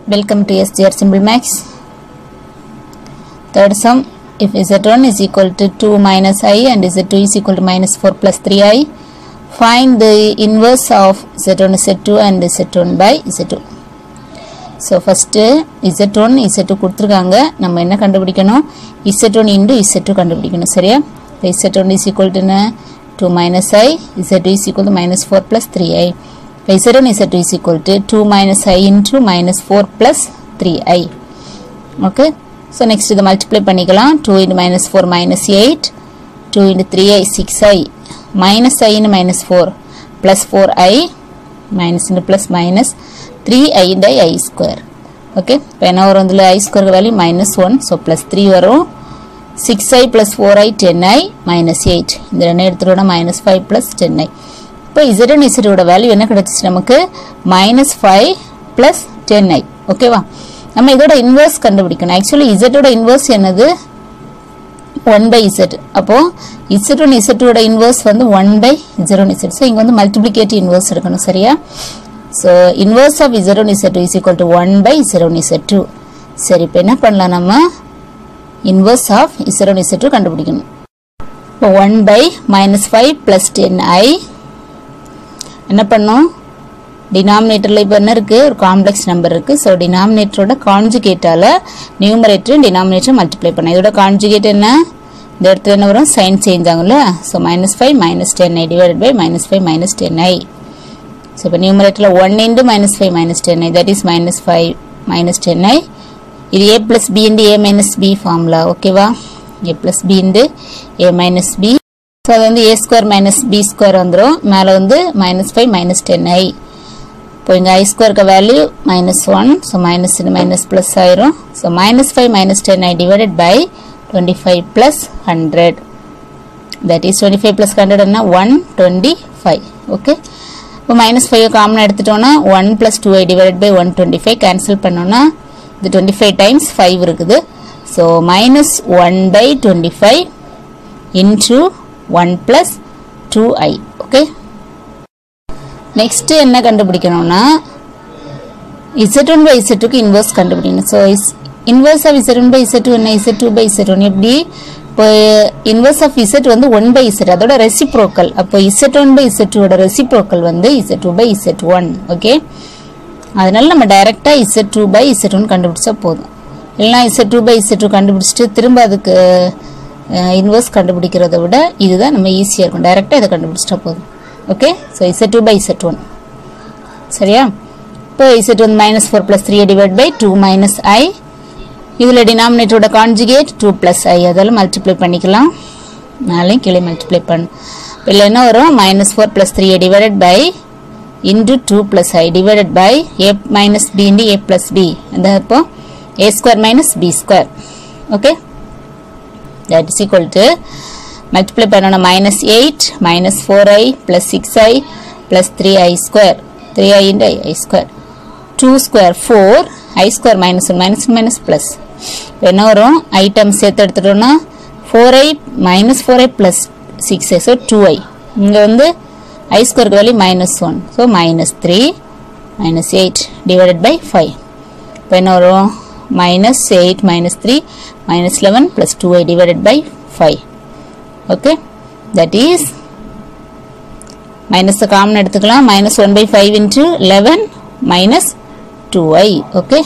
Welcome to SGR Simple Max. Third sum, if Z1 is equal to 2 minus i and Z2 is equal to minus 4 plus 3i, find the inverse of Z1 Z2 and Z1 by Z2. So first Z one Z two கொடுத்துருக்காங்க நம்ம என்ன கண்டுபிடிக்கணும் Z one into Z two கண்டுபிடிக்கணும் சரியா இப்போ Z one is equal டுன்னு two minus i Z two is equal to minus four plus three i இப்போ Z one Z two is equal to two minus i into minus four plus three i okay so next இதை multiply பண்ணிக்கலாம் two into minus four minus eight two into three i six i minus ஐன்னு minus four plus four I minus into plus minus three i into i square okay இப்போ என்ன வரும் இதில் i square value minus one so plus three வரும் six I plus four i ten i minus eight இந்த ரெண்டு எடுத்துட்டோம்னா minus five plus ten ஐ இப்போ இசடன் இசடோட வேல்யூ என்ன கிடச்சிச்சு நமக்கு minus five plus ten i ஓகேவா நம்ம இதோட இன்வர்ஸ் கண்டுபிடிக்கணும் ஆக்சுவலி இசட்டோட இன்வர்ஸ் என்னது ஒன் பை இசட் அப்போ இசட் ஒன் இசட்டோட இன்வர்ஸ் வந்து one by Z one Z so இங்கே வந்து மல்டிப்ளிகேட்டிவ் இன்வர்ஸ் எடுக்கணும் சரியா so inverse of Z one Z two is equal to one by Z one Z two சரி இப்போ என்ன பண்ணலாம் நம்ம inverse of Z one Z two கண்டுபிடிக்கணும் இப்போ one by minus five plus ten I என்ன பண்ணோம் டினாமினேட்டரில் இப்போ என்ன இருக்குது ஒரு காம்ப்ளெக்ஸ் நம்பர் இருக்குது ஸோ டினாமினேட்டரோட கான்ஜுகேட்டால் நியூமரேட்டரும் டினாமினேட்டரும் மல்டிப்ளை பண்ண இதோட கான்ஜுகேட் என்ன இந்த இடத்துல என்ன வரும் சைன் சேஞ்ச் ஆகும்ல so minus five minus ten I divided by minus five minus ten I so இப்போ நியூமரேட்டரில் one into minus five minus ten I that is minus five minus ten I இது A plus B into A minus B formula ஓகேவா A plus B into A minus B so அது வந்து A square minus B square வந்துடும் மேலே வந்து minus five minus ten ஐ இப்போ இங்கே I ஸ்கொயருக்கு value minus one so minus minus plus ஆயிரும் so minus five minus ten I divided by twenty five plus hundred that is twenty five plus hundred என்ன one twenty five okay இப்போ minus five காமனாக எடுத்துட்டோம்னா one plus two I divided by one twenty five cancel பண்ணோன்னா இது twenty five times five இருக்குது so minus one by twenty five into one plus two I okay next என்ன கண்டுபிடிக்கணும்னா Z one by Z டூக்கு inverse கண்டுபிடிக்கணும் so is inverse of Z one by Z two என்ன Z two by Z one எப்படி இப்போ inverse of Z வந்து one by Z அதோட reciprocal அப்போ இசட் ஒன் பை இசட் டூட ரெசிப்ரோக்கல் வந்து Z two by Z one okay அதனால நம்ம டைரக்டா Z two by Z one கண்டுபிடிச்சா போதும் இல்லைனா Z two by Z two கண்டுபிடிச்சிட்டு திரும்ப அதுக்கு இன்வர்ஸ் கண்டுபிடிக்கிறத விட இதுதான் நம்ம ஈஸியாக இருக்கும் டைரக்டாக இதை கண்டுபிடிச்சிட்டா போதும் okay so Z two by Z one சரியா இப்போ Z one minus four plus three divide by two minus I இதில் டினாமினேட்டரோட கான்ஜுகேட் டூ ப்ளஸ் ஐ அதெல்லாம் மல்டிப்ளை பண்ணிக்கலாம் நாளையும் கீழே மல்டிப்ளை பண்ணும் இல்லை என்ன வரும் minus four plus three divided by into two plus I divided by A minus B into A plus B அந்த இப்போ A square minus B square okay that is equal to multiply பண்ணணும் minus eight minus four I plus six I plus three I square three I into I I square two square four I square minus one minus minus plus என்ன வரும் item சேர்த்து எடுத்துட்டோம்னா four I minus four I plus six I so two I இங்கே வந்து I ஸ்கொயருக்கு value minus one so minus three minus eight divided by five இப்போ என்ன வரும் minus eight minus three minus eleven plus two I divided by five okay that is minus common எடுத்துக்கலாம் minus one by five into eleven minus two I okay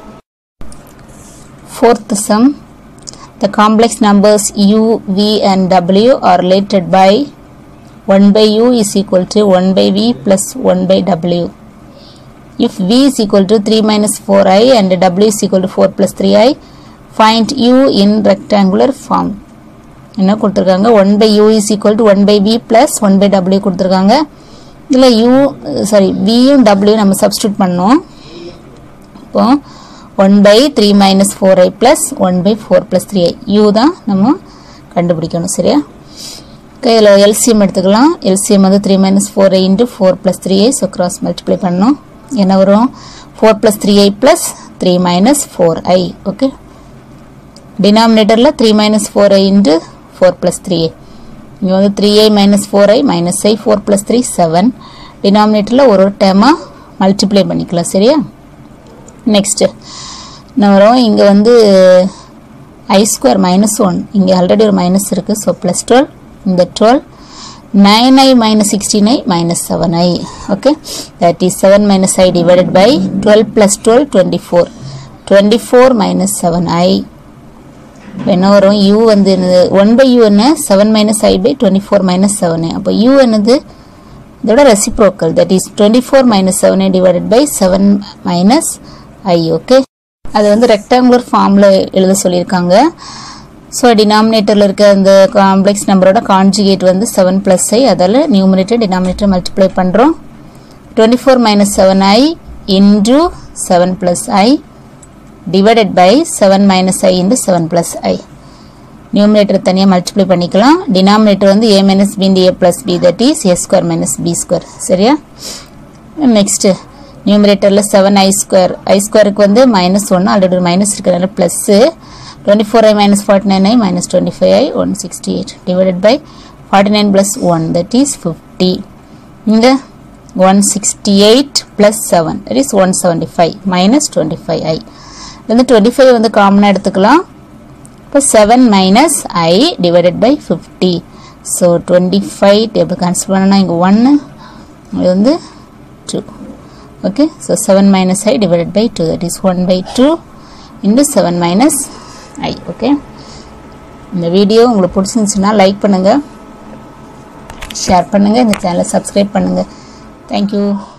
fourth sum the complex numbers u v and w are related by 1 by u is equal to 1 by v plus 1 by w if v is equal to 3 minus 4i and w is equal to 4 plus 3i find u in rectangular form என்ன கொடுத்துருக்காங்க one by U is equal to one by V plus one by W கொடுத்துருக்காங்க இதில் U sorry வியும் W நம்ம substitute பண்ணோம் இப்போ one by three minus four I plus one by four plus three I U தான் நம்ம கண்டுபிடிக்கணும் சரியா இதில் எல்சிஎம் எடுத்துக்கலாம் எல்சிஎம் வந்து three minus four I into four plus three I so cross multiply பண்ணணும் என்ன வரும் four plus three I plus three minus four I okay டினாமினேட்டரில் three minus four I into four plus three I இங்கே வந்து three I minus four I minus I four plus three seven டினாமினேட்டரில் ஒரு ஒரு டேமாக multiply பண்ணிக்கலாம் சரியா next இன்னும் வரும் இங்கே வந்து ஐ ஸ்கொயர் மைனஸ் ஒன் இங்கே ஆல்ரெடி ஒரு மைனஸ் இருக்குது ஸோ ப்ளஸ் டுவெல் இந்த twelve nine I minus sixteen I minus seven I okay that is seven minus I divided by twelve plus twelve twenty four twenty four minus seven I என்ன வரும் U வந்து என்னது one by U என்ன seven minus I by twenty four minus seven அப்போ U என்னது இதோட reciprocal that is twenty four minus seven I divided by seven minus I okay அது வந்து ரெக்டாங்குலர் ஃபார்மில் எழுத சொல்லியிருக்காங்க ஸோ டினாமினேட்டரில் இருக்க அந்த காம்ப்ளெக்ஸ் நம்பரோட கான்ஜுகேட் வந்து செவன் ப்ளஸ் ஐ அதில் நியூமினேட்டர் டினாமினேட்டர் மல்டிப்ளை பண்ணுறோம் twenty four minus seven I into seven plus I divided by 7 minus i into 7 plus i numerator தனியாக மல்டிப்ளை பண்ணிக்கலாம் டினாமினேட்டர் வந்து a minus b into a plus b that is a square minus b square சரியா next நியூமினேட்டரில் seven I square I ஸ்கொயருக்கு வந்து minus ஒன்று already ஒரு minus இருக்கிறனால plus twenty four I minus forty nine I minus twenty five I one sixty eight divided by forty nine plus one that is fifty இங்கே one sixty eight plus seven that is one seventy five minus twenty five I வந்து twenty five வந்து காமனாக எடுத்துக்கலாம் இப்போ seven minus I divided by fifty so twenty five table cancel பண்ணனா இங்கே ஒன்று இது வந்து two okay so seven minus I divided by two that is one by two into seven minus I okay இந்த வீடியோ உங்களுக்கு பிடிச்சிருந்துச்சுன்னா like பண்ணுங்கள் share பண்ணுங்கள் இந்த சேனலை சப்ஸ்கிரைப் பண்ணுங்கள் தேங்க்யூ